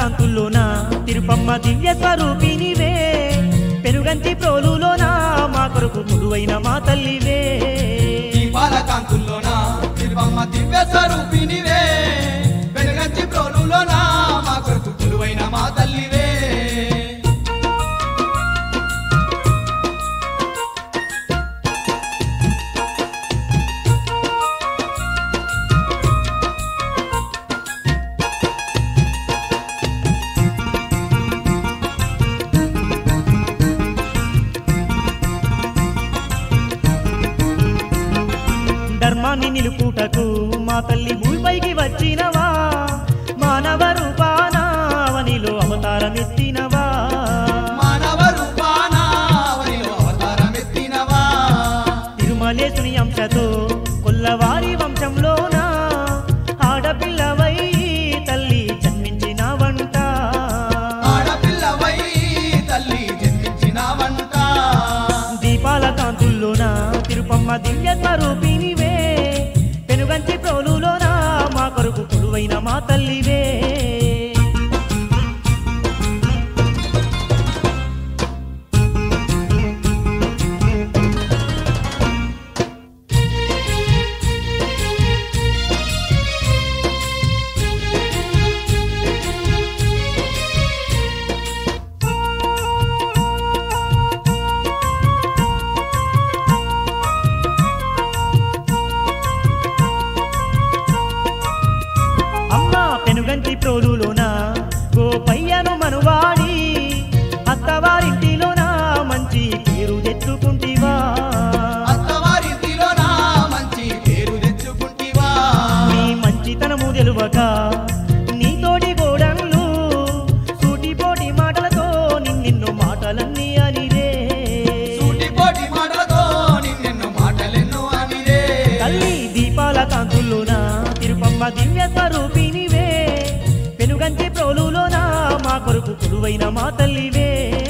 కాంతుల్లోన తిరుపమ్మ దివ్య స్వరూపినివే పెనుగంటి ప్రోలులోన మా కొరకు కొలువైన మా తల్లివే దీపాల కాంతుల్లోన తిరుపమ్మ దివ్య స్వరూపినివే వెనుగంచి ప్రోలులోన మా కొరకు కొలువైన మా తల్లివే ధర్మాన్ని నిలుపుటకు మా తల్లి భూమిపైకి వచ్చినవా మానవ రూపాన అవనిలో అవతారమెత్తినవా మానవ రూపాన అవనిలో అవతారమెత్తినవా తిరుమలేసుని అంశతో కొల్లవారి వంశంలోన ఆడపిల్లవై తల్లి జన్మించినవంట ఆడపిల్లవై తల్లి జన్మించినావంట దీపాల కాంతుల్లోన తిరుపమ్మ దివ్య స్వరూపినివే పెనుగంచి ప్రోలులోన మా కొరకు కొలువైన మా తల్లివే అమ్మ పెనుగంటి ప్రోలులోన గోపయ్యను మనువాడి అత్తవారింటిలోన మంచి పేరు తెచ్చుకుంటివా అత్తవారింటిలోన మంచి పేరు తెచ్చుకుంటివా నీ మంచితనము తెలువక నీతోటి గోడన్లు సూటిపోటి మాటలతో నిన్నెన్నో మాటలన్నీ అనిరే సూటిపోటి మాటలతో నిన్నెన్నో మాటలెన్నో అనిరే తల్లి దీపాల కాంతుల్లోన తిరుపమ్మ దివ్య స్వరూపినివే పెనుగంటి ప్రోలులోన మా కొరకు కొలువైన మా తల్లివే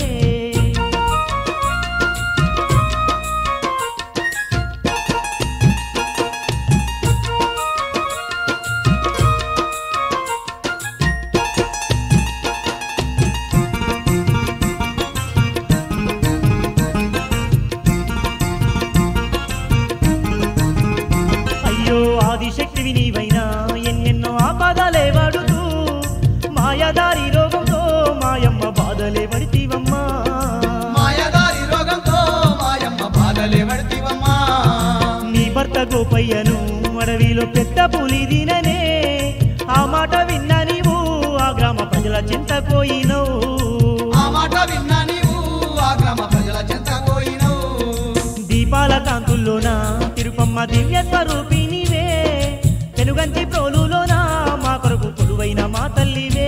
అయ్యో ఆదిశక్తివి నీవైనా ఎన్నెన్నో ఆపదలే పడుతూ మాయదారి రోగంతో మాయమ్మ బాధలే పడితీవమ్మా మాయదారి రోగంతో మాయమ్మ బాధలే పడితివమ్మా నీ భర్త గోపయ్యను అడవిలో పెద్ద పులి దిననే ఆ మాట విన్నా నీవు ఆ గ్రామ ప్రజల చింతపోయినవు ఆ మాట విన్నా నీవు ఆ గ్రామ ప్రజల చెంత పోయినవు దీపాల కాంతుల్లోన తిరుపమ్మ దివ్య స్వరూపినివే పెనుగంటి ప్రోలులోన మా కొరకు కొలువైన మా తల్లివే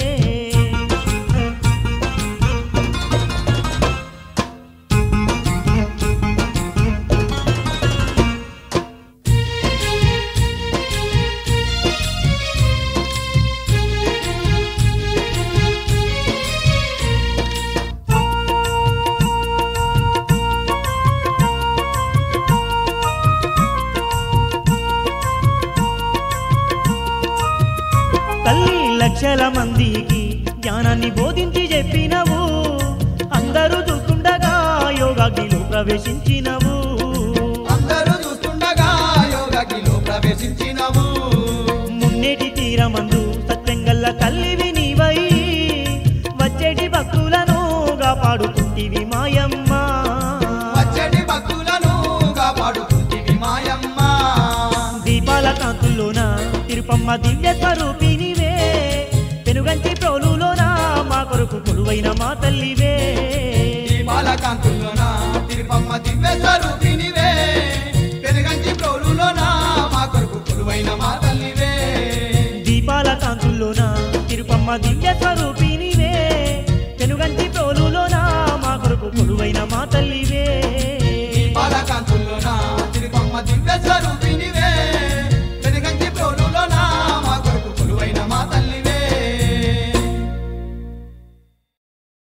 తల్లి లక్షల మందికి జ్ఞానాన్ని బోధించి చెప్పినవు అందరూ చూస్తుండగా యోగాగ్నిలో ప్రవేశించినవు అందరూ చూస్తుండగా యోగకిలో ప్రవేశించినవు మున్నేటి తీరమందు సత్యంగల్ల తల్లివి నీవై వచ్చేటి భక్తులను కాపాడుకుంటివి మాయమ్మ వచ్చటి భక్తులను కాపాడుకుంటివి మాయమ్మ దీపాల కాంతుల్లోన తిరుపమ్మ దివ్య స్వరూపినివే పెనుగంటి ప్రోలులోన మా కొరకు కొలువైన మా తల్లివే దీపాల కాంతుల్లోన తిరుపమ్మ దివ్య స్వరూపినివే పెనుగంచి ప్రోలులోన మా కొరకు కొలువైన మా తల్లివే దీపాల కాంతుల్లోన తిరుపమ్మ దివ్య స్వరూపినివే పెనుగంటి ప్రోలులోన మా కొరకు కొలువైన మా తల్లివే దీపాల కాంతుల్లోన తిరుపమ్మ దివ్య